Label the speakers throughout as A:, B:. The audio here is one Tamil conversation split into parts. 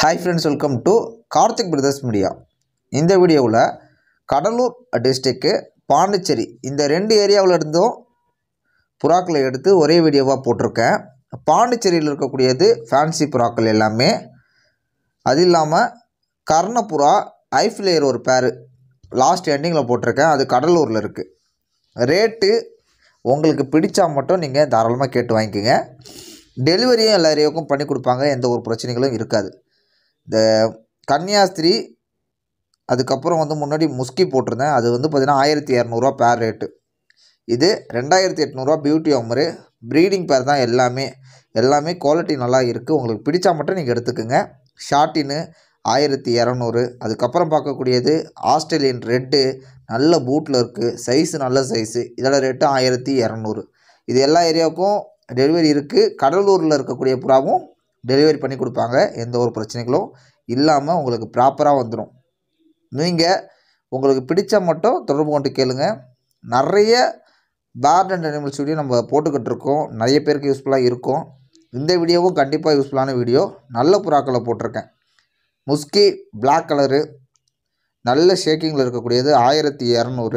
A: hi friends welcome to Karthik brothers media இந்த வீடியோவில் கடலூர் டிஸ்ட்ரிக்கு பாண்டிச்சேரி இந்த ரெண்டு ஏரியாவில் இருந்தும் புறாக்களை எடுத்து ஒரே வீடியோவாக போட்டிருக்கேன் பாண்டிச்சேரியில் இருக்கக்கூடியது ஃபேன்சி புறாக்கள் எல்லாமே அது இல்லாமல் கர்ணப்புறா ஐஃப்லேயர் ஒரு பேர் லாஸ்ட் எண்டிங்கில் போட்டிருக்கேன் அது கடலூரில் இருக்குது ரேட்டு உங்களுக்கு பிடிச்சா மட்டும் நீங்கள் தாராளமாக கேட்டு வாங்கிக்கோங்க டெலிவரியும் எல்லா ஏரியாவுக்கும் பண்ணி கொடுப்பாங்க எந்த ஒரு பிரச்சனைகளும் இருக்காது இந்த கன்னியாஸ்திரி அதுக்கப்புறம் வந்து முன்னாடி முஸ்கி போட்டிருந்தேன் அது வந்து பார்த்திங்கன்னா ஆயிரத்தி இரநூறுவா பேர் ரேட்டு இது ரெண்டாயிரத்தி எட்நூறுவா பியூட்டி ஹோமரு ப்ரீடிங் பேர் தான் எல்லாமே எல்லாமே குவாலிட்டி நல்லா இருக்குது உங்களுக்கு பிடிச்சா மட்டும் நீங்கள் எடுத்துக்கோங்க ஷார்ட்டின்னு ஆயிரத்தி இரநூறு அதுக்கப்புறம் பார்க்கக்கூடியது ஆஸ்திரேலியன் ரெட்டு நல்ல பூட்டில் இருக்குது சைஸு நல்ல சைஸு இதோட ரேட்டு ஆயிரத்தி இரநூறு இது எல்லா ஏரியாவுக்கும் டெலிவரி இருக்குது கடலூரில் இருக்கக்கூடிய புறாவும் டெலிவரி பண்ணி கொடுப்பாங்க எந்த ஒரு பிரச்சனைகளும் இல்லாமல் உங்களுக்கு ப்ராப்பராக வந்துடும் நீங்கள் உங்களுக்கு பிடிச்சா மட்டும் தொடர்பு கொண்டு கேளுங்க நிறைய பேர்ட் அண்ட் அனிமல்ஸ் வீடியோ நம்ம போட்டுக்கிட்டு இருக்கோம் நிறைய பேருக்கு யூஸ்ஃபுல்லாக இருக்கும் இந்த வீடியோவும் கண்டிப்பாக யூஸ்ஃபுல்லான வீடியோ நல்ல புறாக்களை போட்டிருக்கேன் முஸ்கி Black கலரு நல்ல ஷேக்கிங்கில் இருக்கக்கூடியது ஆயிரத்தி இரநூறு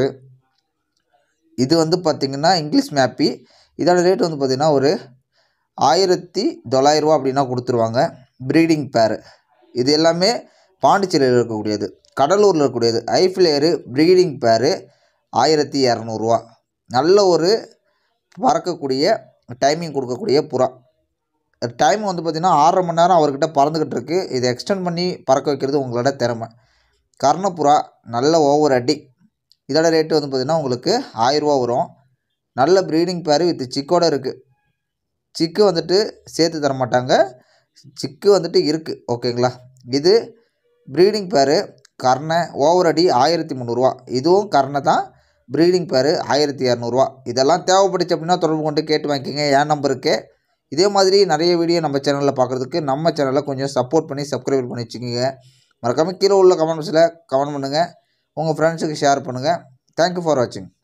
A: இது வந்து பார்த்திங்கன்னா இங்கிலீஷ் மேப்பி இதோட ரேட் வந்து பார்த்திங்கன்னா ஒரு ஆயிரத்தி தொள்ளாயிரரூவா அப்படின்னா கொடுத்துருவாங்க ப்ரீடிங் பேர் இது எல்லாமே பாண்டிச்சேரியில் இருக்கக்கூடியது கடலூரில் இருக்கக்கூடியது ஐஃப்லேயரு ப்ரீடிங் பேரு ஆயிரத்தி இரநூறுவா நல்ல ஒரு பறக்கக்கூடிய டைமிங் கொடுக்கக்கூடிய புறா டைம் வந்து பார்த்திங்கன்னா ஆறரை மணி நேரம் அவர்கிட்ட பறந்துக்கிட்டு இருக்கு இதை எக்ஸ்டெண்ட் பண்ணி பறக்க வைக்கிறது உங்களோட திறமை கர்ணப்புறா நல்ல ஓவர் அடி இதோட ரேட்டு வந்து பார்த்திங்கன்னா உங்களுக்கு ஆயிரரூவா வரும் நல்ல ப்ரீடிங் பேர் வித் சிக்கோட இருக்குது சிக்கு வந்துட்டு சேர்த்து தர மாட்டாங்க சிக்கு வந்துட்டு இருக்குது ஓகேங்களா இது ப்ரீடிங் பேர் கர்ணை ஓவர் அடி ஆயிரத்தி முந்நூறுரூவா இதுவும் கர்ணை தான் ப்ரீடிங் பேர் ஆயிரத்தி இரநூறுவா இதெல்லாம் தேவைப்பட்டுச்சு அப்படின்னா தொடர்பு கொண்டு கேட்டு வாங்கிக்கோங்க என் நம்பருக்கு இதே மாதிரி நிறைய வீடியோ நம்ம சேனலில் பார்க்குறதுக்கு நம்ம சேனலை கொஞ்சம் சப்போர்ட் பண்ணி சப்ஸ்கிரைப் பண்ணி வச்சுக்கோங்க மறக்காமல் கீழே உள்ள கமெண்ட் பாக்ஸில் கமெண்ட் பண்ணுங்கள் உங்கள் ஃப்ரெண்ட்ஸுக்கு ஷேர் பண்ணுங்கள் தேங்க்யூ ஃபார் வாட்சிங்